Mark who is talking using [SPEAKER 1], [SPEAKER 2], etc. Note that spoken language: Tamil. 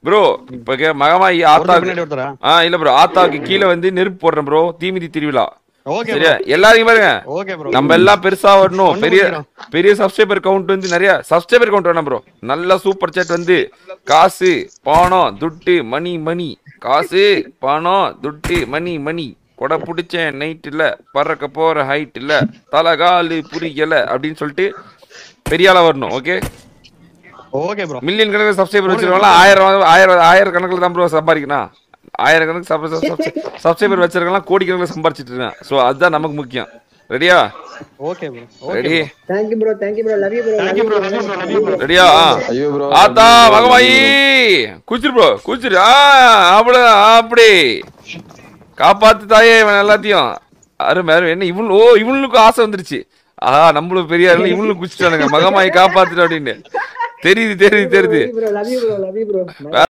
[SPEAKER 1] ப்ரோ இப்ப கே- மகமாயி
[SPEAKER 2] ஒருத்தர்
[SPEAKER 1] ஆத்தாக்கு
[SPEAKER 2] பின்னாடி ஒருத்தரா
[SPEAKER 1] ஆ இல்ல ப்ரோ ஆத்தாக்கு கீழே வந்து நெருப்பு போடுறேன் ப்ரோ தீமிதி திருவிழா
[SPEAKER 2] ஓகே
[SPEAKER 1] சரியா எல்லாரையும் பாருங்க
[SPEAKER 2] ஓகே ப்ரோ
[SPEAKER 1] நம்ம எல்லாம் பெருசா வரணும்
[SPEAKER 2] ஒண்ணு
[SPEAKER 1] பெரிய
[SPEAKER 2] முடிக்கிறோம்.
[SPEAKER 1] பெரிய சப்ஸ்கிரைபர் கவுண்ட் வந்து நிறைய சப்ஸ்கிரைபர் கவுண்ட் வேணாம் ப்ரோ நல்ல சூப்பர் சேட் வந்து காசு பணம் துட்டு மணி மணி காசு பணம் துட்டு மணி மணி கொடை பிடிச்சேன் நைட் இல்ல பறக்க போற ஹைட் இல்ல தலகாலு புரியல அப்படின்னு சொல்லிட்டு பெரிய ஆளா வரணும் ஓகே
[SPEAKER 2] ஓகே ப்ரோ
[SPEAKER 1] மில்லியன் கணக்கில் சப்ஸ்கிரைபர் வச்சிருக்கவங்க ஆயிரம் ஆயிரம் ஆயிரம் கணக்கில் தான் ப்ரோ சம்பாதிக்கணும் ஆயிரம் கணக்கு சப்ஸ்கிரைபர் வச்சிருக்கலாம் கோடி கணக்கில் சம்பாரிச்சிட்டு இருக்கேன் ஸோ அதுதான் நமக்கு முக்கியம் ரெடியா
[SPEAKER 2] okay bro okay
[SPEAKER 1] ready
[SPEAKER 3] thank you bro thank you bro love you bro
[SPEAKER 2] thank you bro love you bro love you bro
[SPEAKER 1] ரெடியா
[SPEAKER 4] ஐயோ ப்ரோ
[SPEAKER 1] ஆத்தா மகமாயி குச்சிரு ப்ரோ குச்சிரு ஆ அப்படி அப்படி காப்பாத்து தாயே இவன் எல்லாத்தையும் அருமை அருமை என்ன இவன் ஓ இவனுக்கும் ஆசை வந்துருச்சு ஆஹா நம்மளும் பெரிய ஆளு இவனும் குச்சிட்டானுங்க மகமாயி காப்பாத்துட்டு அப்படின்னு தெரியுது தெரியுது தெரியுது
[SPEAKER 3] bro love you bro love you bro